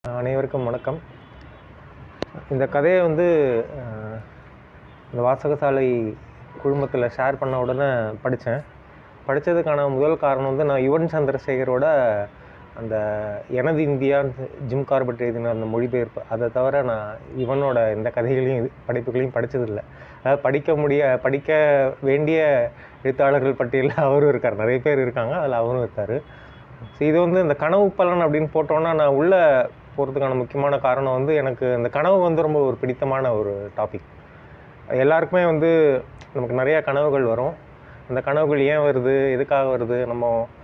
அனைவருக்கும் வணக்கம் இந்த கதையை வந்து அஹ், இந்த வாசகசாலை குழுமத்தில் ஷேர் பண்ண உடனே படித்தேன் படித்ததுக்கான முதல் காரணம் வந்து நான் யுவன் சந்திரசேகரோட அந்த எனது இந்தியான்னு ஜிம் கார்பெட் எழுதின அந்த மொழிபெயர்ப்பு அதை தவிர நான் இவனோட எந்த கதைகளையும் இது படைப்புகளையும் படித்ததில்லை அதாவது படிக்க முடிய படிக்க வேண்டிய எழுத்தாளர்கள் பட்டியலில் அவரும் இருக்கார் நிறைய பேர் இருக்காங்க அதில் அவரும் இருக்கார் ஸோ இது வந்து இந்த கனவு பலன் அப்படின்னு போட்டோன்னா நான் உள்ளே போகிறதுக்கான முக்கியமான காரணம் வந்து எனக்கு இந்த கனவு வந்து ரொம்ப ஒரு பிடித்தமான ஒரு டாபிக் எல்லாருக்குமே வந்து நமக்கு நிறைய கனவுகள் வரும் அந்த கனவுகள் ஏன் வருது எதுக்காக வருது நம்ம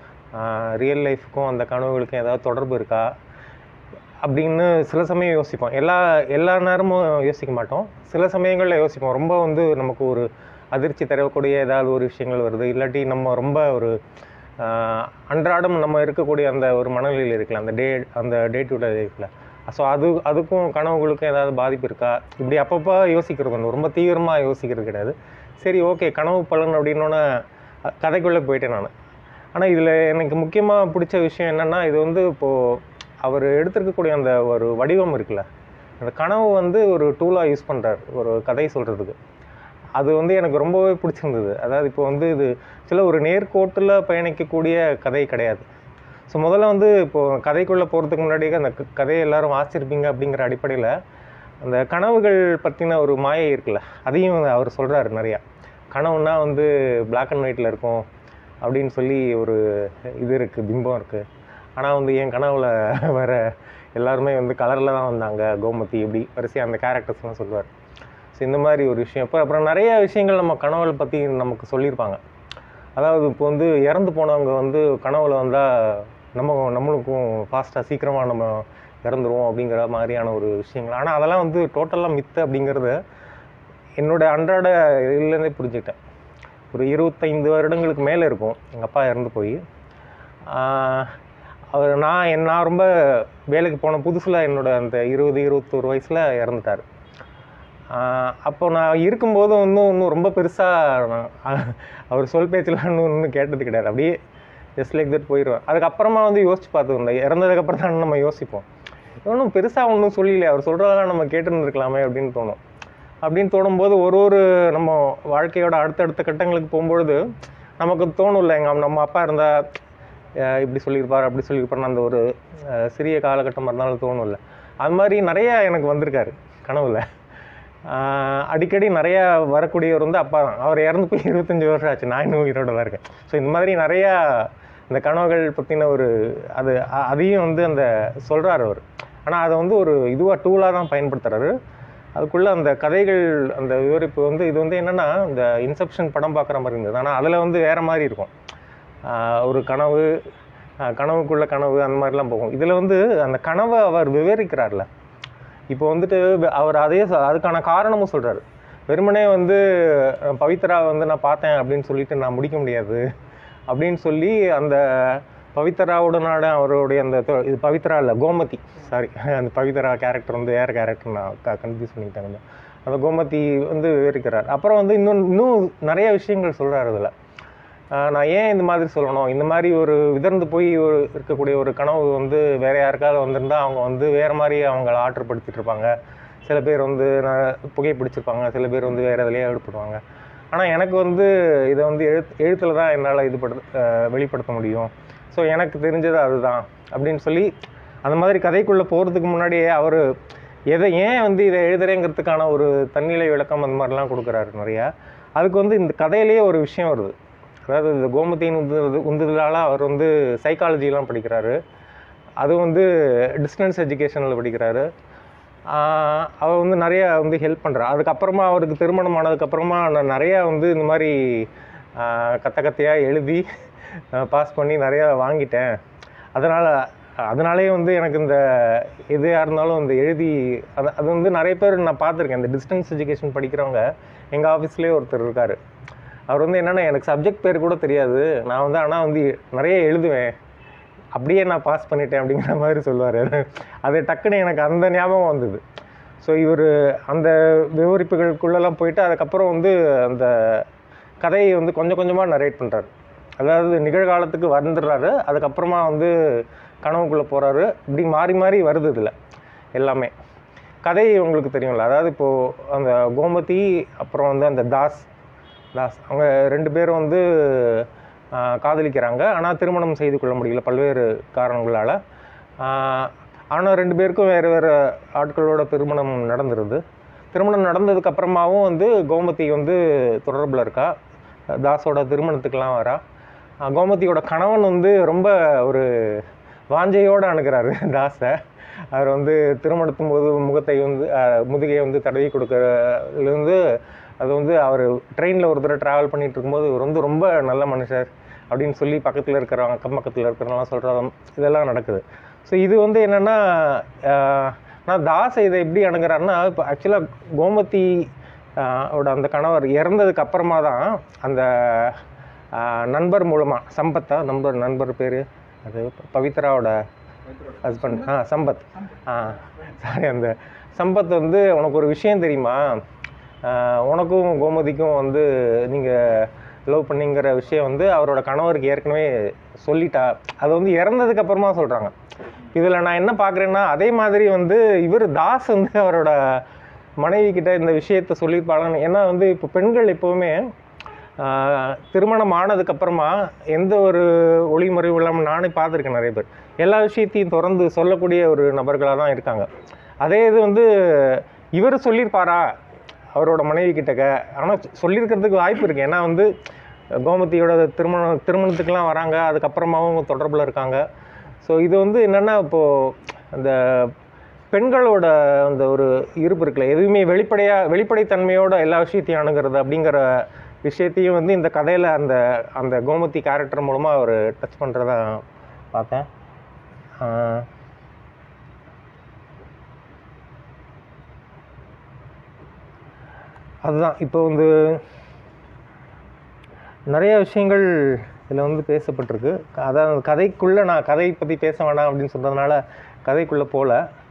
ரியல் லைஃப்க்கும் அந்த கனவுகளுக்கும் ஏதாவது தொடர்பு இருக்கா அப்படின்னு சில சமயம் யோசிப்போம் எல்லா எல்லா நேரமும் யோசிக்க மாட்டோம் சில சமயங்களில் யோசிப்போம் ரொம்ப வந்து நமக்கு ஒரு அதிர்ச்சி தரக்கூடிய ஏதாவது ஒரு விஷயங்கள் வருது இல்லாட்டி நம்ம ரொம்ப ஒரு ஆஹ், அன்றாடம் நம்ம இருக்கக்கூடிய அந்த ஒரு மனநிலையில் இருக்கலாம் அந்த டே அந்த டே டு டே லைஃப்பில் ஸோ அது அதுக்கும் கனவுகளுக்கும் ஏதாவது பாதிப்பு இருக்கா இப்படி அப்பப்போ யோசிக்கிறது ஒன்று ரொம்ப தீவிரமாக யோசிக்கிறது கிடையாது சரி ஓகே கனவு பலன் அப்படின்னோன்னே அஹ், கதைக்குள்ளே போயிட்டேன் நான் ஆனால் இதில் எனக்கு முக்கியமாக பிடிச்ச விஷயம் என்னென்னா இது வந்து இப்போது அவர் எடுத்திருக்கக்கூடிய அந்த ஒரு வடிவம் இருக்குல்ல அந்த கனவு வந்து ஒரு டூலாக யூஸ் பண்ணுறார் ஒரு கதை சொல்கிறதுக்கு அது வந்து எனக்கு ரொம்பவே பிடிச்சிருந்தது அதாவது இப்போ வந்து இது சில ஒரு நேர்கோட்டில் பயணிக்கக்கூடிய கதை கிடையாது ஸோ முதல்ல வந்து இப்போது கதைக்குள்ளே போகிறதுக்கு முன்னாடியே அந்த க- கதையை எல்லாரும் வாசிச்சிருப்பீங்க அப்படிங்கிற அடிப்படையில் அந்த கனவுகள் பற்றின ஒரு மாயை இருக்குல்ல அதையும் அவர் சொல்கிறாரு நிறையா கனவுனா வந்து Black அண்ட் ஒயிட்டில் இருக்கும் அப்படின்னு சொல்லி ஒரு இது இருக்குது பிம்பம் இருக்குது ஆனால் வந்து என் கனவுல வேற எல்லாருமே வந்து கலரில் தான் வந்தாங்க கோமதி இப்படி வரிசையாக அந்த கேரக்டர்ஸ்லாம் சொல்லுவார் ஸோ இந்த மாதிரி ஒரு விஷயம் இப்போ அப்புறம் நிறைய விஷயங்கள் நம்ம கனவுகளை பற்றி நமக்கு சொல்லியிருப்பாங்க அதாவது இப்போ வந்து இறந்து போனவங்க வந்து கனவுல வந்தால் நம்ம நம்மளுக்கும் ஃபாஸ்ட்டாக சீக்கிரமாக நம்ம இறந்துருவோம் அப்படிங்கிற மாதிரியான ஒரு விஷயங்கள் ஆனால் அதெல்லாம் வந்து டோட்டலாக மித்து அப்படிங்கிறத என்னோட அன்றாட இதுலேருந்தே புரிஞ்சுக்கிட்டேன் ஒரு இருபத்தைந்து வருடங்களுக்கு மேலே இருக்கும் எங்கள் அப்பா இறந்து போய் ஆஹ் அவர் நான் என் நான் ரொம்ப வேலைக்கு போன புதுசில் என்னோட அந்த இருபது இருபத்தோரு வயசில் இறந்துட்டார் ஆஹ் அப்போ நான் இருக்கும்போது இன்னும் இன்னும் ரொம்ப பெருசாக அவர் சொல் பேச்செலாம் இன்னும் இன்னும் கேட்டது கிடையாது அப்படியே ஜஸ்ட் லைக் தட் போயிடுவேன் அதுக்கப்புறமா வந்து யோசிச்சு பார்த்துருந்தேன் இறந்ததுக்கப்புறம் தான் நம்ம யோசிப்போம் ஒன்றும் பெருசாக ஒன்றும் சொல்லலையே அவர் சொல்கிறதெல்லாம் நம்ம கேட்டுருந்துருக்கலாமே அப்படின்னு தோணும் அப்படின்னு தோணும்போது ஒரு ஒரு நம்ம வாழ்க்கையோட அடுத்தடுத்த கட்டங்களுக்கு போகும்பொழுது நமக்கு தோணும்ல எங்கள் நம்ம அப்பா இருந்தால் இப்படி சொல்லியிருப்பார் அப்படி சொல்லியிருப்பார்னு அந்த ஒரு அஹ், சிறிய காலகட்டமாக இருந்தாலும் தோணும்ல அது மாதிரி நிறைய எனக்கு வந்திருக்காரு கனவுல ஆஹ் அடிக்கடி நிறையா வரக்கூடியவர் வந்து அப்பா தான் அவர் இறந்து போய் இருபத்தஞ்சி வருஷம் ஆச்சு நான் இன்னும் உயிரோட தான் இருக்கேன் ஸோ இந்த மாதிரி நிறையா இந்த கனவுகள் பற்றின ஒரு அது அ- அதையும் வந்து அந்த சொல்கிறார் அவர் ஆனால் அதை வந்து ஒரு இதுவாக டூலாக தான் பயன்படுத்துறாரு அதுக்குள்ளே அந்த கதைகள் அந்த விவரிப்பு வந்து இது வந்து என்னென்னா இந்த இன்செப்ஷன் படம் பார்க்குற மாதிரி இருந்தது ஆனால் அதில் வந்து வேறு மாதிரி இருக்கும் ஆஹ் ஒரு கனவு ஆஹ் கனவுக்குள்ள கனவு அந்த மாதிரிலாம் போகும் இதில் வந்து அந்த கனவை அவர் விவரிக்கிறார்ல இப்போ வந்துட்டு வ- அவர் அதே ச- அதுக்கான காரணமும் சொல்கிறாரு வெறுமனே வந்து அஹ், பவித்ரா வந்து நான் பார்த்தேன் அப்படின்னு சொல்லிட்டு நான் முடிக்க முடியாது அப்படின்னு சொல்லி அந்த பவித்ராவுடனான அவருடைய அந்த தொ- இது பவித்ரா இல்லை கோமதி சாரி அந்த பவித்ரா கேரக்டர் வந்து வேறு கேரக்டர் நான் க கன்ஃபியூஸ் பண்ணிட்டேன் கொஞ்சம். அந்த கோமதி வந்து விவரிக்கிறார் அப்புறம் வந்து இன்னும் இன்னும் நிறைய விஷயங்கள் சொல்கிறார் அதில் நான் ஏன் இந்த மாதிரி சொல்லணும் இந்த மாதிரி ஒரு விதர்ந்து போய் ஒரு இருக்கக்கூடிய ஒரு கனவு வந்து வேற யாருக்காவது வந்திருந்தா அவங்க வந்து வேற மாதிரி அவங்கள ஆற்றுப்படுத்திட்டு இருப்பாங்க சில பேர் வந்து நான் புகை பிடிச்சிருப்பாங்க சில பேர் வந்து வேற எதுலையே ஈடுபடுவாங்க ஆனால் எனக்கு வந்து இதை வந்து எழுத் எழுத்தில் தான் என்னால் இது படுத்த அஹ் வெளிப்படுத்த முடியும் ஸோ எனக்கு தெரிஞ்சது அதுதான் அப்படின்னு சொல்லி அந்த மாதிரி கதைக்குள்ளே போகிறதுக்கு முன்னாடியே அவர் எதை ஏன் வந்து இதை எழுதுறேங்கிறதுக்கான ஒரு தன்னிலை விளக்கம் அந்த மாதிரிலாம் கொடுக்குறாரு நிறையா அதுக்கு வந்து இந்த கதையிலேயே ஒரு விஷயம் வருது அதாவது இந்த கோமதியின் உந்து உந்துதலால் அவர் வந்து சைக்காலஜிலாம் படிக்கிறாரு அது வந்து டிஸ்டன்ஸ் எஜுகேஷனில் படிக்கிறாரு ஆஹ் அவர் வந்து நிறைய வந்து ஹெல்ப் பண்ணுறாரு அதுக்கப்புறமா அவருக்கு திருமணம் ஆனதுக்கப்புறமா நான் நிறையா வந்து இந்த மாதிரி ஆஹ் கத்த கத்தையாக எழுதி பாஸ் பண்ணி நிறையா வாங்கிட்டேன் அதனால் அதனாலே வந்து எனக்கு இந்த எதுவாக இருந்தாலும் இந்த எழுதி அது அது வந்து நிறைய பேர் நான் பார்த்துருக்கேன் இந்த டிஸ்டன்ஸ் எஜுகேஷன் படிக்கிறவங்க எங்கள் ஆஃபீஸ்லேயே ஒருத்தர் இருக்கார் அவர் வந்து என்னென்னா எனக்கு சப்ஜெக்ட் பேர் கூட தெரியாது நான் வந்து ஆனால் வந்து நிறைய எழுதுவேன் அப்படியே நான் பாஸ் பண்ணிட்டேன் அப்படிங்கிற மாதிரி சொல்லுவார் அது டக்குன்னு எனக்கு அந்த ஞாபகம் வந்தது ஸோ இவர் அந்த விவரிப்புகளுக்குள்ளெல்லாம் போயிட்டு அதுக்கப்புறம் வந்து அந்த கதையை வந்து கொஞ்சம் கொஞ்சமாக நரேட் பண்ணுறாரு அதாவது நிகழ்காலத்துக்கு வந்துடுறாரு அதுக்கப்புறமா வந்து கனவுக்குள்ளே போகிறாரு இப்படி மாறி மாறி வருது இதில் எல்லாமே கதை உங்களுக்கு தெரியும்ல அதாவது இப்போது அந்த கோமதி அப்புறம் வந்து அந்த தாஸ் தாஸ் அவங்க ரெண்டு பேரும் வந்து ஆஹ், காதலிக்கிறாங்க ஆனால் திருமணம் செய்து கொள்ள முடியல பல்வேறு காரணங்களால் ஆனால் ரெண்டு பேருக்கும் வேறு வேறு ஆட்களோட திருமணம் நடந்துருது திருமணம் நடந்ததுக்கு அப்புறமாவும் வந்து கோமதி வந்து தொடர்பில் இருக்கா தாஸோட திருமணத்துக்கெலாம் வரா ஆஹ், கோமதியோட கணவன் வந்து ரொம்ப ஒரு வாஞ்சையோடு அணுகிறாரு தாஸை அவர் வந்து திருமணத்தும் போது முகத்தை வந்து ஆஹ், முதுகையை வந்து தடவி கொடுக்கறதுலேருந்து அது வந்து அவர் ட்ரெயினில் ஒரு தடவை ட்ராவல் பண்ணிட்டு இருக்கும்போது இவர் வந்து ரொம்ப நல்ல மனுஷர் அப்படின்னு சொல்லி பக்கத்தில் இருக்கிறவங்க அக்கம் பக்கத்தில் இருக்கிறவங்களாம் சொல்கிறோம் இதெல்லாம் நடக்குது ஸோ இது வந்து என்னென்னா நான் தாஸ் இதை எப்படி அணுகிறாருன்னா இப்போ ஆக்சுவலாக கோமதி ஆஹ், ஓட அந்த கணவர் இறந்ததுக்கு அப்புறமா தான் அந்த ஆஹ், நண்பர் மூலமாக சம்பத்தா நண்பர் நண்பர் பேர் அது பவித்ராவோட ஹஸ்பண்ட் ஆ சம்பத் ஆ சாரி அந்த சம்பத் வந்து உனக்கு ஒரு விஷயம் தெரியுமா ஆ, உனக்கும் கோமதிக்கும் வந்து நீங்கள் லவ் பண்ணிங்கிற விஷயம் வந்து அவரோட கணவருக்கு ஏற்கனவே சொல்லிட்டா அது வந்து இறந்ததுக்கு அப்புறமா சொல்கிறாங்க இதில் நான் என்ன பார்க்குறேன்னா அதே மாதிரி வந்து இவர் தாஸ் வந்து அவரோட மனைவி கிட்ட இந்த விஷயத்த சொல்லியிருப்பாங்கன்னு ஏன்னா வந்து இப்போ பெண்கள் எப்போவுமே ஆஹ், திருமணம் ஆனதுக்கு அப்புறமா எந்த ஒரு ஒளிமுறையும் இல்லாமல் நானே பார்த்துருக்கேன் நிறைய பேர் எல்லா விஷயத்தையும் திறந்து சொல்லக்கூடிய ஒரு நபர்களாக தான் இருக்காங்க அதே இது வந்து இவர் சொல்லியிருப்பாரா அவரோட மனைவி கிட்டக்க ஆனால் சொல்லியிருக்கிறதுக்கு வாய்ப்பு இருக்குது ஏன்னா வந்து கோமதியோட திருமணம் திருமணத்துக்கெலாம் வராங்க அதுக்கப்புறமாவும் தொடர்பில் இருக்காங்க ஸோ இது வந்து என்னென்னா இப்போது அந்த பெண்களோட அந்த ஒரு இருப்பு இருக்குல்ல எதுவுமே வெளிப்படையாக வெளிப்படைத்தன்மையோட எல்லா விஷயத்தையும் அணுகிறது அப்படிங்கிற விஷயத்தையும் வந்து இந்த கதையில் அந்த அந்த கோமதி கேரக்டர் மூலமாக அவர் டச் பண்ணுறதா பார்த்தேன் ஆஹ் அதுதான் இப்போ வந்து நிறைய விஷயங்கள் இதில் வந்து பேசப்பட்டிருக்கு அதான் அந்த கதைக்குள்ளே நான் கதை பற்றி பேச வேணாம் அப்படின்னு சொல்கிறதுனால கதைக்குள்ளே போகல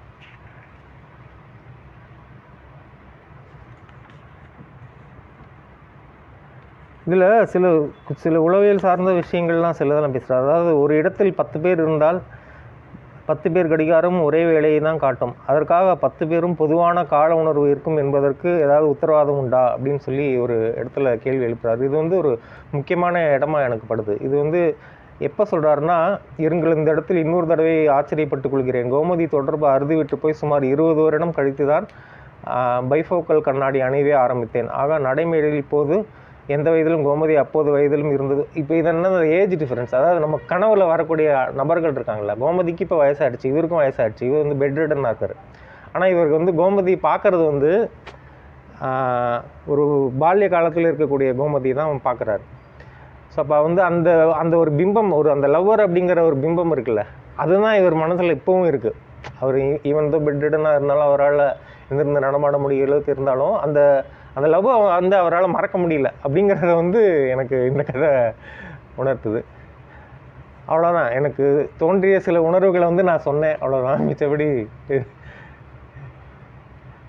இதில் சில சில உளவியல் சார்ந்த விஷயங்கள்லாம் சிலதெல்லாம் பேசுகிறார் அதாவது ஒரு இடத்தில் பத்து பேர் இருந்தால் பத்து பேர் கடிகாரம் ஒரே வேலையை தான் காட்டும் அதற்காக பத்து பேரும் பொதுவான கால உணர்வு இருக்கும் என்பதற்கு ஏதாவது உத்தரவாதம் உண்டா அப்படின்னு சொல்லி ஒரு இடத்துல கேள்வி எழுப்புறாரு இது வந்து ஒரு முக்கியமான இடமா எனக்கு படுது இது வந்து எப்போ சொல்கிறாருன்னா இருங்கள் இந்த இடத்தில் இன்னொரு தடவை ஆச்சரியப்பட்டுக் கொள்கிறேன் கோமதி தொடர்பு அறுதிவிட்டு போய் சுமார் இருபது வருடம் கழித்து தான் பைஃபோக்கல் கண்ணாடி அணிவே ஆரம்பித்தேன் ஆக நடைமுறையில் இப்போது எந்த வயதிலும் கோமதி அப்போது வயதிலும் இருந்தது இப்போ இது என்ன ஏஜ் டிஃபரன்ஸ் அதாவது நம்ம கனவுல வரக்கூடிய நபர்கள் இருக்காங்கல்ல கோமதிக்கு இப்போ வயசாயிடுச்சு இவருக்கும் வயசாயிடுச்சு இவர் வந்து பெட் ரிடன் இருக்காரு ஆனால் இவருக்கு வந்து கோமதி பார்க்கறது வந்து ஆஹ், ஒரு பால்ய காலத்தில் இருக்கக்கூடிய கோமதி தான் அவன் பார்க்குறாரு ஸோ அப்போ வந்து அந்த அந்த ஒரு பிம்பம் ஒரு அந்த லவ்வர் அப்படிங்கிற ஒரு பிம்பம் இருக்குல்ல அதுதான் இவர் மனசில் இப்போவும் இருக்குது அவர் ஈவன் தோ பெட் ரிடனாக இருந்தாலும் அவரால் எந்திருந்து நடமாட முடியல இருந்தாலும் அந்த அந்த லவ் வந்து அவரால் மறக்க முடியல அப்படிங்கிறத வந்து எனக்கு இந்த கதை உணர்த்துது அவ்வளோதான் எனக்கு தோன்றிய சில உணர்வுகளை வந்து நான் சொன்னேன் அவ்வளோதான் மிச்சபடி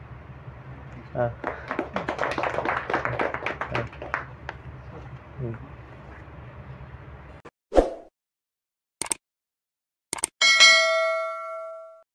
ஆ ம்